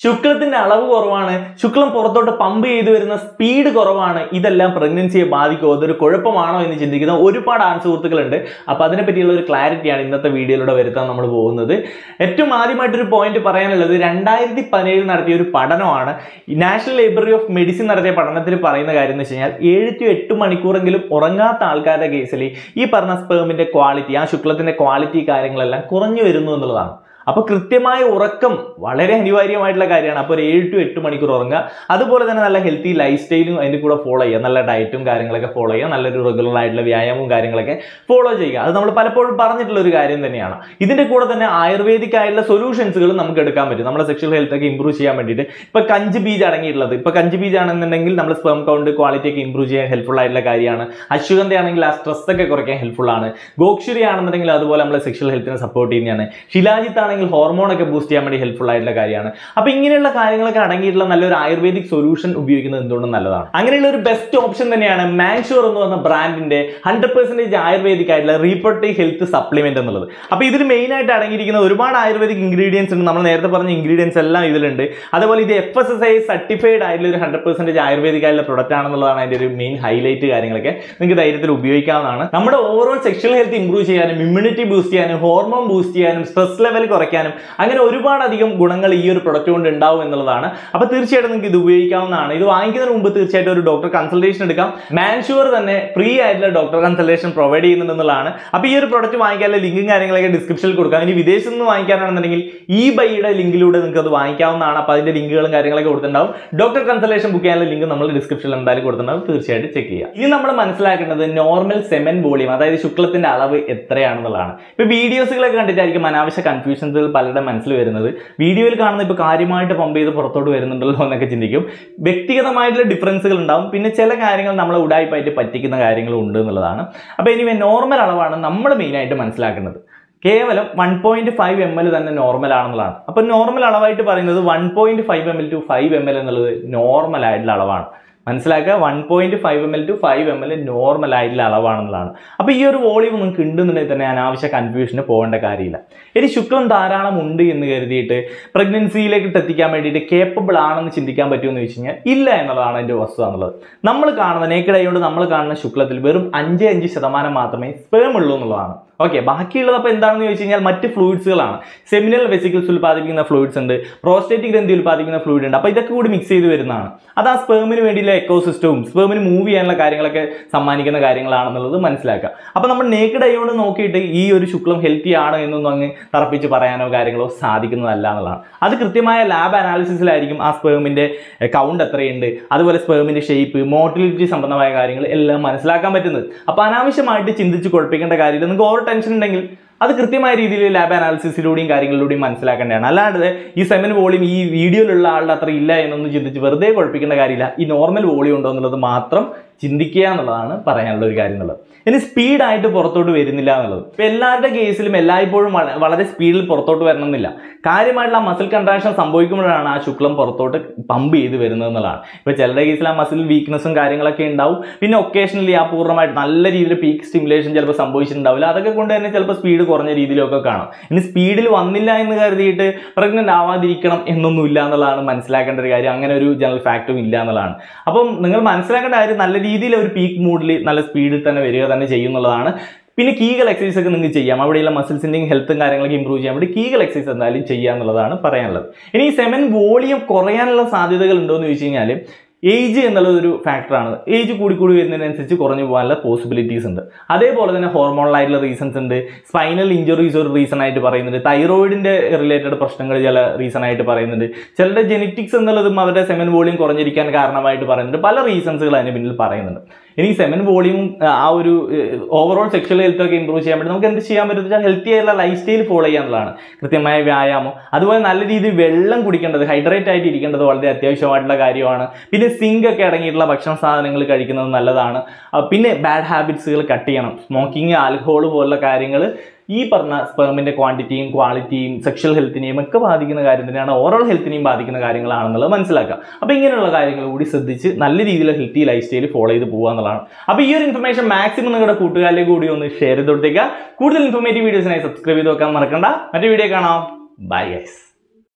ശുക്ലത്തിന്റെ അളവ് കുറവാണ് ശുക്ലം പുറത്തോട്ട് പമ്പ് ചെയ്തു വരുന്ന സ്പീഡ് കുറവാണ് ഇതെല്ലാം പ്രഗ്നൻസിയെ ബാധിക്കുമോ അതൊരു കുഴപ്പമാണോ എന്ന് ചിന്തിക്കുന്ന ഒരുപാട് ആൺ സുഹൃത്തുക്കളുണ്ട് അപ്പോൾ അതിനെ പറ്റിയുള്ള ഒരു ക്ലാരിറ്റിയാണ് ഇന്നത്തെ വീഡിയോയിലൂടെ വരുത്താൻ നമ്മൾ പോകുന്നത് ഏറ്റവും ആദ്യമായിട്ടൊരു പോയിന്റ് പറയാനുള്ളത് രണ്ടായിരത്തി പതിനേഴിൽ നടത്തിയ ഒരു പഠനമാണ് നാഷണൽ ലൈബ്രറി ഓഫ് മെഡിസിൻ നടത്തിയ പഠനത്തിൽ പറയുന്ന കാര്യം എന്ന് വെച്ച് കഴിഞ്ഞാൽ ഏഴ് ടു എട്ട് മണിക്കൂറെങ്കിലും ഉറങ്ങാത്ത ആൾക്കാരുടെ കേസിൽ ഈ പറഞ്ഞ സ്പേമിന്റെ ക്വാളിറ്റി ആ ശുക്ലത്തിന്റെ ക്വാളിറ്റി കാര്യങ്ങളെല്ലാം കുറഞ്ഞു വരുന്നു എന്നുള്ളതാണ് അപ്പോൾ കൃത്യമായ ഉറക്കം വളരെ അനിവാര്യമായിട്ടുള്ള കാര്യമാണ് അപ്പോൾ ഒരു ഏഴ് ടു എട്ട് മണിക്കൂർ ഉറങ്ങുക അതുപോലെ തന്നെ നല്ല ഹെൽത്തി ലൈഫ് സ്റ്റൈലും അതിൻ്റെ കൂടെ ഫോളോ ചെയ്യുക നല്ല ഡയറ്റും കാര്യങ്ങളൊക്കെ ഫോളോ ചെയ്യുക നല്ലൊരു റെഗുലർ ആയിട്ടുള്ള വ്യായാമവും കാര്യങ്ങളൊക്കെ ഫോളോ ചെയ്യുക അത് നമ്മൾ പലപ്പോഴും പറഞ്ഞിട്ടുള്ള ഒരു കാര്യം തന്നെയാണ് ഇതിൻ്റെ കൂടെ തന്നെ ആയുർവേദിക് ആയിട്ടുള്ള സൊല്യൂഷൻസുകൾ നമുക്ക് എടുക്കാൻ പറ്റും നമ്മുടെ സെക്ഷൽ ഹെൽത്ത് ഒക്കെ ഇമ്പ്രൂവ് ചെയ്യാൻ വേണ്ടിയിട്ട് ഇപ്പോൾ കഞ്ച് ബീജ് അടങ്ങിയിട്ടുള്ളത് ഇപ്പോൾ കഞ്ച് ബീജ് ആണെന്നുണ്ടെങ്കിൽ നമ്മൾ സ്പെം കൗണ്ട് ക്വാളിറ്റി ഒക്കെ ഇമ്പ്രൂവ് ചെയ്യാൻ ഹെൽപ്ഫുൾ ആയിട്ടുള്ള കാര്യമാണ് അശ്വഗന്ധ ആണെങ്കിൽ ആ സ്ട്രെസ് ഒക്കെ കുറയ്ക്കാൻ ഹെൽപ്ഫുൾ ആണ് ഗോക്ഷുരി ആണെന്നുണ്ടെങ്കിൽ അതുപോലെ നമ്മളെ സെക്ഷൽ ഹെൽത്തിനെ സപ്പോർട്ട് ചെയ്യുന്നതാണ് ഷിലാജിത്ത് ആണെങ്കിൽ ഹോർമോൺ ഒക്കെ ബൂസ്റ്റ് ചെയ്യാൻ വേണ്ടി ഹെൽപ്ഫുൾ ആയിട്ടുള്ള കാര്യമാണ് അപ്പോൾ ഇങ്ങനെയുള്ള കാര്യങ്ങളൊക്കെ അടങ്ങിയിട്ടുള്ള നല്ലൊരു ആയുർവേദിക് സൊല്യൂഷൻ ഉപയോഗിക്കുന്നത് എന്തുകൊണ്ടും നല്ലതാണ് അങ്ങനെയുള്ള ഒരു ബെസ്റ്റ് ഓപ്ഷൻ തന്നെയാണ് മാൻഷുവർ എന്ന് പറഞ്ഞ ബ്രാൻഡിന്റെ ഹൺഡ്രഡ് പെർസെൻറ്റേജ് ആയുർവേദിക് ആയിട്ടുള്ള റീപ്രൊട്ടീവ് ഹെൽത്ത് സപ്ലിമെന്റ് എന്നുള്ളത് അപ്പോൾ ഇതിൽ മെയിൻ ആയിട്ട് അടങ്ങിയിരിക്കുന്ന ഒരുപാട് ആയുർവേദിക് ഇൻഗ്രീഡിയൻസ് ഉണ്ട് നമ്മൾ നേരത്തെ പറഞ്ഞ ഇൻഗ്രീഡിയൻസ് എല്ലാം ഇതിലുണ്ട് അതുപോലെ ഇത് F S S I certified ആയിട്ടുള്ള ഒരു ഹൺഡ്രഡ് പെർസെൻറ്റേജ് ആയുർവേദിക് ആയിട്ടുള്ള പ്രൊഡക്റ്റ് ആണെന്നുള്ളതാണ് അതിന്റെ ഒരു മെയിൻ ഹൈലൈറ്റ് കാര്യങ്ങളൊക്കെ നിങ്ങൾക്ക് ധൈര്യത്തിൽ ഉപയോഗിക്കാവുന്നതാണ് നമ്മുടെ ഓവറോൾ സെക്ഷൽ ഹെൽത്ത് ഇംപ്രൂവ് ചെയ്യാനും ഇമ്മ്യൂണിറ്റി ബൂസ്റ്റ് ചെയ്യാനും ഹോർമോൺ ബൂസ്റ്റ് ചെയ്യാനും സ്ട്രെസ് ലെവൽ കുറയ്ക്കാനും അങ്ങനെ ഒരുപാടധികം ഗുണങ്ങൾ ഈ ഒരു പ്രൊഡക്റ്റ് കൊണ്ട് ഉണ്ടാവും എന്നുള്ളതാണ് അപ്പോൾ തീർച്ചയായിട്ടും നിങ്ങൾക്ക് ഇത് ഉപയോഗിക്കാവുന്നതാണ് ഇത് വാങ്ങിക്കുന്നതിന് മുമ്പ് തീർച്ചയായിട്ടും ഒരു ഡോക്ടർ കൺസൾട്ടേഷൻ എടുക്കാം മാൻഷുവർ തന്നെ ഫ്രീ ആയിട്ടുള്ള ഡോക്ടർ കൺസൾട്ടേഷൻ പ്രൊവൈഡ് ചെയ്യുന്നുണ്ട് എന്നുള്ളതാണ് അപ്പോൾ ഈ ഒരു പ്രൊഡക്റ്റ് വാങ്ങിക്കാനുള്ള ലിങ്കും കാര്യങ്ങളൊക്കെ ഡിസ്ക്രിപ്ഷനിൽ കൊടുക്കാം ഇനി വിദേശത്ത് നിന്ന് വാങ്ങിക്കാനാണെന്നുണ്ടെങ്കിൽ ഈ ബൈയുടെ ലിങ്കിലൂടെ നിങ്ങൾക്ക് അത് വാങ്ങിക്കാവുന്നതാണ് അപ്പോൾ അതിന്റെ ലിങ്കുകളും കാര്യങ്ങളൊക്കെ കൊടുത്തിട്ടുണ്ടാവും ഡോക്ടർ കൺസൾട്ടേഷൻ ബുക്ക് ചെയ്യാനുള്ള ലിങ്ക് നമ്മൾ ഡിസ്ക്രിപ്ഷനിൽ എന്തായാലും കൊടുത്തിട്ടുണ്ടാവും തീർച്ചയായിട്ടും ചെക്ക് ചെയ്യുക ഇനി നമ്മൾ മനസ്സിലാക്കേണ്ടത് നോർമൽ സെമൻ വോളിയം അതായത് ശുക്ലത്തിന്റെ അളവ് എത്രയാണെന്നുള്ളതാണ് ഇപ്പോൾ വീഡിയോസുകളൊക്കെ കണ്ടിട്ടായിരിക്കും അനാവശ്യ കൺഫ്യൂഷൻസ് പലരുടെ മനസ്സിൽ വരുന്നത് വീഡിയോയിൽ കാണുന്ന ഇപ്പോൾ കാര്യമായിട്ട് പമ്പ് ചെയ്ത് പുറത്തോട്ട് വരുന്നുണ്ടല്ലോ എന്നൊക്കെ ചിന്തിക്കും വ്യക്തിഗതമായിട്ടുള്ള ഡിഫറൻസുകൾ ഉണ്ടാവും പിന്നെ ചില കാര്യങ്ങൾ നമ്മളെ ഉടായ്പായിട്ട് പറ്റിക്കുന്ന കാര്യങ്ങളും ഉണ്ട് എന്നുള്ളതാണ് അപ്പോൾ ഇനി നോർമൽ അളവാണ് നമ്മൾ മെയിനായിട്ട് മനസ്സിലാക്കുന്നത് കേവലം one point five M L തന്നെ നോർമൽ ആണെന്നുള്ളതാണ് അപ്പോൾ നോർമൽ അളവായിട്ട് പറയുന്നത് one point five M L two five M L എന്നുള്ളത് നോർമൽ ആയിട്ടുള്ള അളവാണ് മനസ്സിലാക്കുക one point five M L two five M L normal ആയിട്ടുള്ള അളവാണെന്നുള്ളതാണ് അപ്പോൾ ഈ ഒരു വോളിയം നിങ്ങൾക്ക് ഉണ്ടെന്നുണ്ടെങ്കിൽ തന്നെ അനാവശ്യ കൺഫ്യൂഷന് പോകേണ്ട കാര്യമില്ല ഇനി ശുക്ലം ധാരാളം ഉണ്ട് എന്ന് കരുതിയിട്ട് പ്രഗ്നൻസിയിലേക്ക് എത്തിക്കാൻ വേണ്ടിയിട്ട് കേപ്പബിൾ ആണെന്ന് ചിന്തിക്കാൻ പറ്റുമെന്ന് വെച്ച് കഴിഞ്ഞാൽ ഇല്ല എന്നുള്ളതാണ് അതിൻ്റെ വസ്തുത എന്നുള്ളത് നമ്മൾ കാണുന്ന നേക്കിഡ് കൊണ്ട് നമ്മൾ കാണുന്ന ശുക്ലത്തിൽ വെറും അഞ്ച് അഞ്ച് ശതമാനം മാത്രമേ സ്പേം ഉള്ളൂ എന്നുള്ളതാണ് ഓക്കെ ബാക്കിയുള്ളത് അപ്പോൾ എന്താണെന്ന് ചോദിച്ചു കഴിഞ്ഞാൽ മറ്റ് ഫ്ലൂയിഡ്സുകളാണ് സെമിനൽ വെസിക്കിൾസ് ഉൽപ്പാദിപ്പിക്കുന്ന ഫ്ലൂയിഡ്സ് ഉണ്ട് പ്രോസ്റ്റേറ്റിക് ഗ്രന്ഥി ഉൽപ്പാദിപ്പിക്കുന്ന ഫ്ലൂയിഡ് ഉണ്ട് അപ്പോൾ ഇതൊക്കെ കൂടി മിക്സ് ചെയ്ത് വരുന്നതാണ് അത് ആ സ്പേമിന് വേണ്ടിയുള്ള എക്കോസിസ്റ്റവും സ്പേമിന് മൂവ് ചെയ്യാനുള്ള കാര്യങ്ങളൊക്കെ സമ്മാനിക്കുന്ന കാര്യങ്ങളാണെന്നുള്ളത് മനസ്സിലാക്കുക അപ്പോൾ നമ്മൾ നേക്കിഡ് കൊണ്ട് നോക്കിയിട്ട് ഈ ഒരു ശുക്ലം ഹെൽത്തി ആണ് എന്നൊന്നും അങ്ങ് തറപ്പിച്ച് പറയാനോ കാര്യങ്ങളോ സാധിക്കുന്നതല്ല എന്നുള്ളതാണ് അത് കൃത്യമായ ലാബ് അനാലിസിസിലായിരിക്കും ആ സ്പേമിൻ്റെ കൗണ്ട് എത്രയുണ്ട് അതുപോലെ സ്പേമിൻ്റെ ഷേപ്പ് മോട്ടിലിറ്റി സംബന്ധമായ കാര്യങ്ങൾ എല്ലാം മനസ്സിലാക്കാൻ പറ്റുന്നത് അപ്പോൾ അനാവശ്യമായിട്ട് ചിന്തിച്ച് കുഴപ്പിക്കേണ്ട കാര്യമില്ല നിങ്ങൾക്ക് ഓവർ ടെൻഷൻ ഉണ്ടെങ്കിൽ അത് കൃത്യമായ രീതിയിൽ ലാബ് അനാലിസിസിലൂടെയും കാര്യങ്ങളിലൂടെയും മനസ്സിലാക്കേണ്ടതാണ് അല്ലാണ്ട് ഈ സെമൻ വോളിയം ഈ വീഡിയോയിലുള്ള ആളുടെ അത്ര ഇല്ല എന്നൊന്നും ചിന്തിച്ച് വെറുതെ കുഴപ്പിക്കേണ്ട കാര്യമില്ല ഈ നോർമൽ വോളിയം ഉണ്ടോ എന്നുള്ളത് മാത്രം ചിന്തിക്കുക എന്നുള്ളതാണ് പറയാനുള്ള ഒരു കാര്യം എന്നുള്ളത് ഇനി സ്പീഡായിട്ട് പുറത്തോട്ട് വരുന്നില്ല എന്നുള്ളത് ഇപ്പം എല്ലാവരുടെ കേസിലും എല്ലായ്പ്പോഴും വള- വളരെ സ്പീഡിൽ പുറത്തോട്ട് വരണമെന്നില്ല കാര്യമായിട്ടുള്ള മസിൽ കൺട്രാക്ഷൻ സംഭവിക്കുമ്പോഴാണ് ആ ശുക്ലം പുറത്തോട്ട് പമ്പ് ചെയ്ത് വരുന്നത് എന്നുള്ളതാണ് ഇപ്പോൾ ചിലരുടെ കേസിൽ ആ മസിൽ വീക്ക്നെസ്സും കാര്യങ്ങളൊക്കെ ഉണ്ടാവും പിന്നെ ഒക്കേഷണലി ആ പൂർണ്ണമായിട്ട് നല്ല രീതിയിൽ പീക്ക് സ്റ്റിമുലേഷൻ ചിലപ്പോൾ സംഭവിച്ചിട്ടുണ്ടാവില്ല അതൊക്കെ കൊണ്ട് തന്നെ ചിലപ്പോൾ സ്പീഡ് കുറഞ്ഞ രീതിയിലൊക്കെ കാണാം ഇനി സ്പീഡിൽ വന്നില്ല എന്ന് കരുതിയിട്ട് പ്രഗ്നന്റ് ആവാതിരിക്കണം എന്നൊന്നും ഇല്ല എന്നുള്ളതാണ് മനസ്സിലാക്കേണ്ട ഒരു കാര്യം അങ്ങനെ ഒരു ജനറൽ ഫാക്റ്റും ഇല്ല എന്നുള്ളതാണ് അപ്പം നിങ്ങൾ മനസ്സിലാക്കേണ്ട കാര്യം നല്ല രീതിയിൽ ഒരു പീക്ക് മൂഡിൽ നല്ല സ്പീഡിൽ തന്നെ വരിക തന്നെ ചെയ്യുന്നുള്ളതാണ് പിന്നെ കീഗൽ എക്സസൈസ് ഒക്കെ നിങ്ങൾക്ക് ചെയ്യാം അവിടെയുള്ള മസിൽസിൻ്റെയും ഹെൽത്തും കാര്യങ്ങളൊക്കെ ഇമ്പ്രൂവ് ചെയ്യാൻ വേണ്ടി കീഗൽ എക്സസൈസ് എന്തായാലും ചെയ്യുക എന്നുള്ളതാണ് പറയാനുള്ളത് ഇനി ഈ സെമൻ വോളിയം കുറയാനുള്ള സാധ്യതകൾ ഉണ്ടോ എന്ന് ചോദിച്ചു കഴിഞ്ഞാൽ ഏജ് എന്നുള്ളത് ഒരു ഫാക്ടറാണ് ഏജ് കൂടി കൂടി വരുന്നതിനനുസരിച്ച് കുറഞ്ഞു പോകാനുള്ള പോസിബിലിറ്റീസ് ഉണ്ട് അതേപോലെ തന്നെ ഹോർമോണലായിട്ടുള്ള റീസൺസ് ഉണ്ട് സ്പൈനൽ ഇഞ്ചുറീസ് ഒരു റീസൺ ആയിട്ട് പറയുന്നുണ്ട് തൈറോയിഡിന്റെ റിലേറ്റഡ് പ്രശ്നങ്ങൾ ചില റീസൺ ആയിട്ട് പറയുന്നുണ്ട് ചിലരുടെ ജെനറ്റിക്സ് എന്നുള്ളതും അവരുടെ സെമൻ വോളിയം കുറഞ്ഞിരിക്കാൻ കാരണമായിട്ട് പറയുന്നുണ്ട് പല റീസൺസുകൾ അതിന് പിന്നിൽ പറയുന്നുണ്ട് ഇനി സെമൻ വോളിയും ആ ഒരു ഓവറോൾ സെക്ഷൽ ഹെൽത്ത് ഒക്കെ ഇമ്പ്രൂവ് ചെയ്യാൻ വേണ്ടി നമുക്ക് എന്ത് ചെയ്യാൻ പറ്റും വെച്ചാൽ ഹെൽത്തി ആയിട്ടുള്ള ലൈഫ് സ്റ്റൈൽ ഫോളോ ചെയ്യാന്നുള്ളതാണ് കൃത്യമായ വ്യായാമം അതുപോലെ നല്ല രീതിയിൽ വെള്ളം കുടിക്കേണ്ടത് ഹൈഡ്രേറ്റ് ആയിട്ട് ഇരിക്കേണ്ടത് വളരെ അത്യാവശ്യമായിട്ടുള്ള കാര്യമാണ് പിന്നെ സിങ്ക് ഒക്കെ അടങ്ങിയിട്ടുള്ള ഭക്ഷണ സാധനങ്ങൾ കഴിക്കുന്നത് നല്ലതാണ് ആ, പിന്നെ ബാഡ് ഹാബിറ്റ്സുകൾ കട്ട് ചെയ്യണം സ്മോക്കിംഗ് ആൽക്കഹോൾ പോലുള്ള കാര്യങ്ങൾ ഈ പറഞ്ഞ സ്പെർമിന്റെ ക്വാണ്ടിറ്റിയും ക്വാളിറ്റിയും സെക്ഷൽ ഹെൽത്തിനെയും ഒക്കെ ബാധിക്കുന്ന കാര്യം തന്നെയാണ് ഓവറോൾ ഹെൽത്തിനെയും ബാധിക്കുന്ന കാര്യങ്ങളാണെന്നുള്ളത് മനസ്സിലാക്കുക അപ്പോൾ ഇങ്ങനെയുള്ള കാര്യങ്ങൾ കൂടി ശ്രദ്ധിച്ച് നല്ല രീതിയിൽ ഹെൽത്തി ലൈഫ് സ്റ്റൈൽ ഫോളോ ചെയ്ത് പോകുക എന്നുള്ളതാണ് അപ്പോൾ ഈ ഒരു ഇൻഫർമേഷൻ മാക്സിമം നിങ്ങളുടെ കൂട്ടുകാരിലേക്ക് കൂടി ഒന്ന് ഷെയർ ചെയ്ത് കൊടുത്തേക്കുക കൂടുതൽ ഇൻഫോർമേറ്റീവ് വീഡിയോസിനായി സബ്സ്ക്രൈബ് ചെയ്ത് വെക്കാൻ മറക്കണ്ട മറ്റേ വീഡിയോ കാണാം ബൈ ഗൈസ്